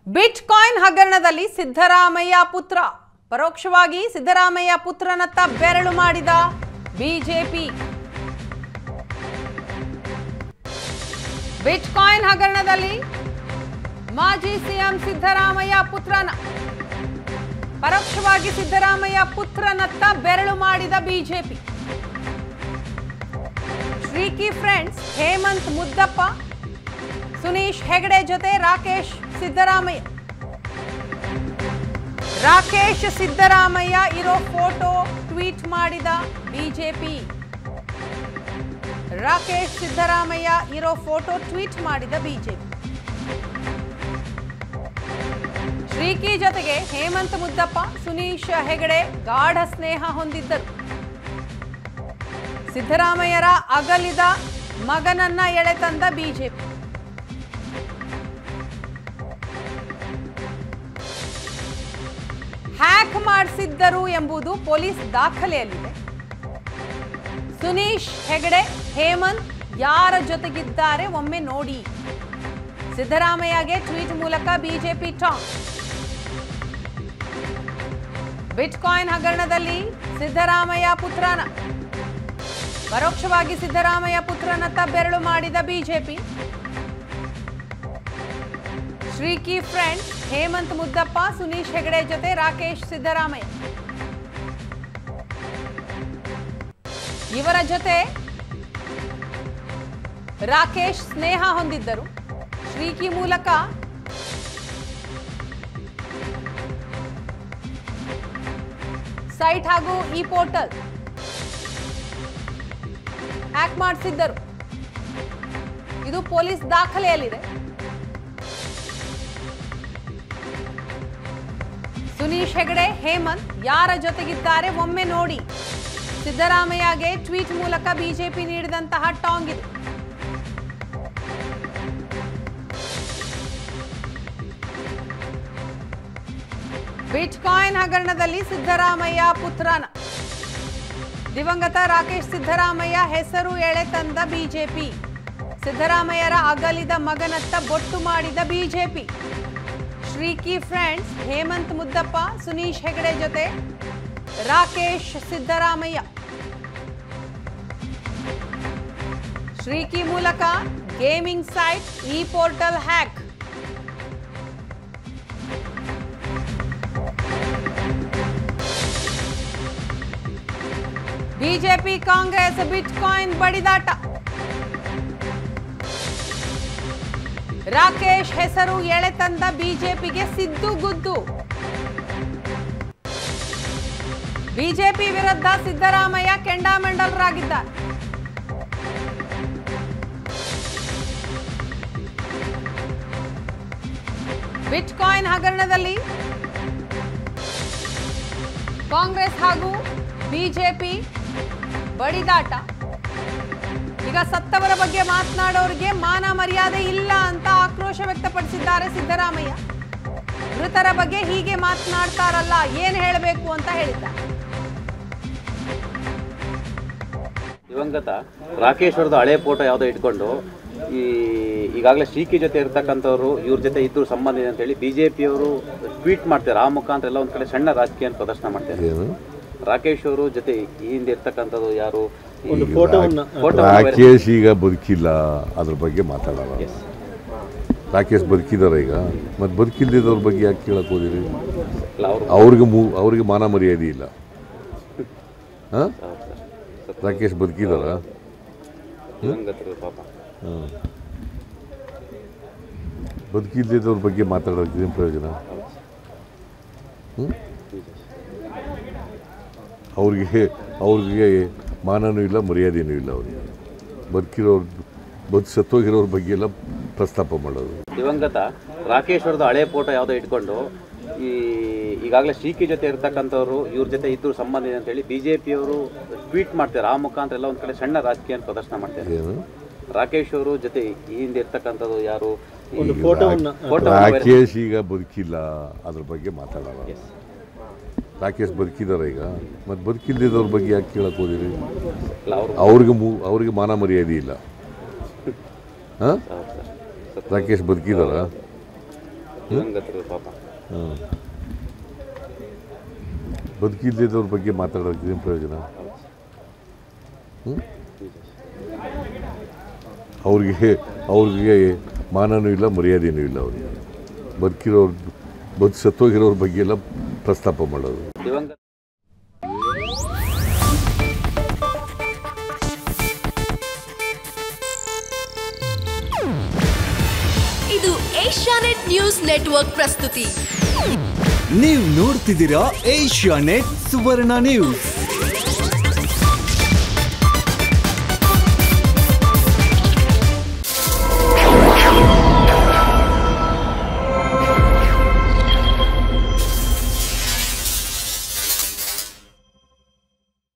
ಬಿಟ್ coin ಹಗರಣದಲ್ಲಿ ಸಿದ್ದರಾಮಯ್ಯ ಪುತ್ರ ಪರೋಕ್ಷವಾಗಿ ಸಿದ್ದರಾಮಯ್ಯ ಪುತ್ರನತ್ತ ಬೆರಳು ಮಾಡಿದ ಬಿಜೆಪಿ ಬಿಟ್ ಕಾಯಿನ್ ಹಗರಣದಲ್ಲಿ ಮಾಜಿ ಸಿಎಂ ಸಿದ್ದರಾಮಯ್ಯ ಪುತ್ರನ ಪರೋಕ್ಷವಾಗಿ ಸಿದ್ದರಾಮಯ್ಯ ಪುತ್ರನತ್ತ ಬೆರಳು ಮಾಡಿದ ಬಿಜೆಪಿ ಶ್ರೀಕಿ ಫ್ರೆಂಡ್ಸ್ ಹೇಮಂತ್ ಮುದ್ದಪ್ಪ ಸುನೀಶ್ ಹೆಗಡೆ ಜೊತೆ ರಾಕೇಶ್ ಸಿದ್ದರಾಮಯ್ಯ ರಾಕೇಶ್ ಸಿದ್ದರಾಮಯ್ಯ ಇರೋ ಫೋಟೋ ಟ್ವೀಟ್ ಮಾಡಿದ ಬಿಜೆಪಿ ರಾಕೇಶ್ ಸಿದ್ದರಾಮಯ್ಯ ಇರೋ ಫೋಟೋ ಟ್ವೀಟ್ ಮಾಡಿದ ಬಿಜೆಪಿ ಶ್ರೀಕಿ ಜೊತೆಗೆ ಹೇಮಂತ್ ಮುದ್ದಪ್ಪ ಸುನೀಶ್ ಹೆಗಡೆ ಗಾಢ ಸ್ನೇಹ ಹೊಂದಿದ್ದರು ಸಿದ್ದರಾಮಯ್ಯರ ಅಗಲಿದ ಮಗನನ್ನ ಎಳೆತಂದ ಬಿಜೆಪಿ ಹ್ಯಾಕ್ ಮಾಡಿಸಿದ್ದರು ಎಂಬುದು ಪೊಲೀಸ್ ದಾಖಲೆಯಲ್ಲಿದೆ ಸುನೀಶ್ ಹೆಗಡೆ ಹೇಮಂತ್ ಯಾರ ಜೊತೆಗಿದ್ದಾರೆ ಒಮ್ಮೆ ನೋಡಿ ಸಿದ್ದರಾಮಯ್ಯಗೆ ಟ್ವೀಟ್ ಮೂಲಕ ಬಿಜೆಪಿ ಟಾಂಗ್ ಬಿಟ್ಕಾಯಿನ್ ಹಗರಣದಲ್ಲಿ ಸಿದ್ದರಾಮಯ್ಯ ಪುತ್ರನ ಪರೋಕ್ಷವಾಗಿ ಸಿದ್ದರಾಮಯ್ಯ ಪುತ್ರನತ್ತ ಬೆರಳು ಮಾಡಿದ ಬಿಜೆಪಿ ಶ್ರೀಕಿ ಫ್ರೆಂಡ್ಸ್ ಹೇಮಂತ್ ಮುದ್ದಪ್ಪ ಸುನೀಶ್ ಹೆಗಡೆ ಜೊತೆ ರಾಕೇಶ್ ಸಿದ್ದರಾಮಯ್ಯ ಇವರ ಜೊತೆ ರಾಕೇಶ್ ಸ್ನೇಹ ಹೊಂದಿದ್ದರು ಶ್ರೀಕಿ ಮೂಲಕ ಸೈಟ್ ಹಾಗೂ ಈ ಪೋರ್ಟಲ್ ಹ್ಯಾಕ್ ಮಾಡಿಸಿದ್ದರು ಇದು ಪೊಲೀಸ್ ದಾಖಲೆಯಲ್ಲಿದೆ ಸುನೀಶ್ ಹೆಗಡೆ ಹೇಮಂತ್ ಯಾರ ಜೊತೆಗಿದ್ದಾರೆ ಒಮ್ಮೆ ನೋಡಿ ಸಿದ್ದರಾಮಯ್ಯಗೆ ಟ್ವೀಟ್ ಮೂಲಕ ಬಿಜೆಪಿ ನೀಡಿದಂತಹ ಟಾಂಗ್ ಇದು ಬಿಟ್ಕಾಯಿನ್ ಹಗರಣದಲ್ಲಿ ಸಿದ್ದರಾಮಯ್ಯ ಪುತ್ರನ ದಿವಂಗತ ರಾಕೇಶ್ ಸಿದ್ದರಾಮಯ್ಯ ಹೆಸರು ಎಳೆ ತಂದ ಬಿಜೆಪಿ ಸಿದ್ದರಾಮಯ್ಯರ ಅಗಲಿದ ಮಗನತ್ತ ಬೊಟ್ಟು ಮಾಡಿದ ಬಿಜೆಪಿ ಶ್ರೀಕಿ ಫ್ರೆಂಡ್ಸ್ ಹೇಮಂತ್ ಮುದ್ದಪ್ಪ ಸುನೀಶ್ ಹೆಗಡೆ ಜೊತೆ ರಾಕೇಶ್ ಸಿದ್ದರಾಮಯ್ಯ ಶ್ರೀಕಿ ಮೂಲಕ gaming site e portal hack BJP Congress bitcoin ಬಡಿದಾಟ ರಾಕೇಶ್ ಹೆಸರು ಎಳೆತಂದ ಬಿಜೆಪಿಗೆ ಸಿದ್ದು ಗುದ್ದು ಬಿಜೆಪಿ ವಿರುದ್ಧ ಸಿದ್ದರಾಮಯ್ಯ ಕೆಂಡಾಮೆಂಡಲರಾಗಿದ್ದಾರೆ ಬಿಟ್ಕಾಯಿನ್ ಹಗರಣದಲ್ಲಿ ಕಾಂಗ್ರೆಸ್ ಹಾಗೂ ಬಿಜೆಪಿ ಬಡಿದಾಟ ಈಗ ಸತ್ತವರ ಬಗ್ಗೆ ಮಾತನಾಡೋರಿಗೆ ಮಾನ ಮರ್ಯಾದೆ ಇಲ್ಲ ಅಂತ ಆಕ್ರೋಶ ವ್ಯಕ್ತಪಡಿಸಿದ್ದಾರೆ ಸಿದ್ದರಾಮಯ್ಯ ಮೃತರ ಬಗ್ಗೆ ಹೀಗೆ ಮಾತನಾಡ್ತಾರಲ್ಲ ಏನ್ ಹೇಳಬೇಕು ಅಂತ ಹೇಳಿದ್ದಾರೆ ದಿವಂಗತ ರಾಕೇಶ್ ಅವ್ರದ್ದು ಹಳೆ ಫೋಟೋ ಯಾವುದೋ ಇಟ್ಕೊಂಡು ಈ ಈಗಾಗಲೇ ಶ್ರೀಕಿ ಜೊತೆ ಇರ್ತಕ್ಕಂಥವ್ರು ಇವ್ರ ಜೊತೆ ಇದ್ರು ಸಂಬಂಧ ಇದೆ ಅಂತೇಳಿ ಬಿಜೆಪಿಯವರು ಟ್ವೀಟ್ ಮಾಡ್ತಾರೆ ಆ ಮುಖಾಂತರ ಎಲ್ಲ ಒಂದ್ ಕಡೆ ಸಣ್ಣ ರಾಜಕೀಯ ಪ್ರದರ್ಶನ ಮಾಡ್ತಾರೆ ರಾಕೇಶ್ ಅವರು ಜೊತೆ ಈ ಹಿಂದೆ ಇರ್ತಕ್ಕಂಥದ್ದು ಯಾರು ಒಂದು ಫೋಟೋ ರಾಕೇಶ್ ಈಗ ಬದುಕಿಲ್ಲ ಅದ್ರ ಬಗ್ಗೆ ಮಾತಾಡೋಣ ರಾಕೇಶ್ ಬದುಕಿದಾರ ಈಗ ಮತ್ತೆ ಬದುಕಿಲ್ದಿದ್ದವ್ರ ಬಗ್ಗೆ ಯಾಕೆ ಕೇಳಕ್ ಹೋದಿರಿ ಅವರು ಅವ್ರಿಗೆ ಮೂ ಅವ್ರಿಗೆ ಮಾನ ಮರ್ಯಾದೆ ಇಲ್ಲ ಹಾಂ ರಾಕೇಶ್ ಬದುಕಿದಾರ ದಿವಂಗತರು ಪಾಪ ಬದುಕಿಲ್ದಿದ್ದವ್ರ ಬಗ್ಗೆ ಮಾತಾಡೋಕೆ ಏನು ಪ್ರಯೋಜನ ಹ್ಮ್? ಅವ್ರಿಗೆ ಅವ್ರಿಗೆ ಮಾನನೂ ಇಲ್ಲ ಮರ್ಯಾದೆನೂ ಇಲ್ಲ ಅವ್ರಿಗೆ ಬದುಕಿರೋರ್ ಬದುಕು ಸತ್ತೋಗಿರೋರ ಬಗ್ಗೆ ಎಲ್ಲ ಪ್ರಸ್ತಾಪ ಮಾಡೋದು ದಿವಂಗತ ರಾಕೇಶ್ ಅವ್ರದ್ದು ಹಳೆ ಫೋಟೋ ಯಾವುದೋ ಇಟ್ಕೊಂಡು ಈ ಈಗಾಗಲೇ ಶ್ರೀಕಿ ಜೊತೆ ಇರ್ತಕ್ಕಂಥವ್ರು ಇವ್ರ ಜೊತೆ ಇದ್ರು ಸಂಬಂಧ ಇದೆ ಅಂತೇಳಿ ಬಿಜೆಪಿಯವರು ಟ್ವೀಟ್ ಮಾಡ್ತಾರೆ ಆ ಮುಖಾಂತರ ಎಲ್ಲ ಒಂದ್ ಕಡೆ ಸಣ್ಣ ರಾಜಕೀಯ ಪ್ರದರ್ಶನ ಮಾಡ್ತಾರೆ ಏನು ರಾಕೇಶ್ ಅವರು ಜೊತೆ ಈ ಹಿಂದೆ ಇರ್ತಕ್ಕಂಥದ್ದು ಯಾರು ಈಗ ಫೋಟೋ ರಾಕೇಶ್ ಈಗ ಬದುಕಿಲ್ಲ ಅದ್ರ ಬಗ್ಗೆ ಮಾತಾಡೋಣ ರಾಕೇಶ್ ಬದುಕಿದಾರ ಈಗ ಮತ್ತೆ ಬದುಕಿಲ್ದಿದ್ದವ್ರ ಬಗ್ಗೆ ಯಾಕೆ ಕೇಳಕ್ ಹೋದಿರಿ ಅವರು ಅವ್ರಿಗೆ ಮೂ ಅವ್ರಿಗೆ ಮಾನ ಮರ್ಯಾದೆ ಇಲ್ಲ ಹಾಂ ರಾಕೇಶ್ ಬದುಕಿದಾರ ದಿವಂಗತರು ಪಾಪ ಹಾಂ ಬದುಕಿಲ್ಲದವ್ರ ಬಗ್ಗೆ ಮಾತಾಡೋಕೆ ಏನು ಪ್ರಯೋಜನ ಹ್ಮ್? ಅವ್ರಿಗೆ ಅವ್ರಿಗೆ ಮಾನನೂ ಇಲ್ಲ ಮರ್ಯಾದೆನೂ ಇಲ್ಲ ಅವ್ರಿಗೆ ಬದುಕಿರೋರ್ ಬದುಕು ಸತ್ತೋಗಿರೋರ ಬಗ್ಗೆ ಎಲ್ಲ ಪ್ರಸ್ತಾಪ ಮಾಡೋದು ದಿವಂಗತ ಇದು ಏಷ್ಯಾನೆಟ್ ನ್ಯೂಸ್ ನೆಟ್ವರ್ಕ್ ಪ್ರಸ್ತುತಿ ನೀವು ನೋಡ್ತಿದ್ದೀರಾ ಏಷ್ಯಾ ನೆಟ್ ಸುವರ್ಣ ನ್ಯೂಸ್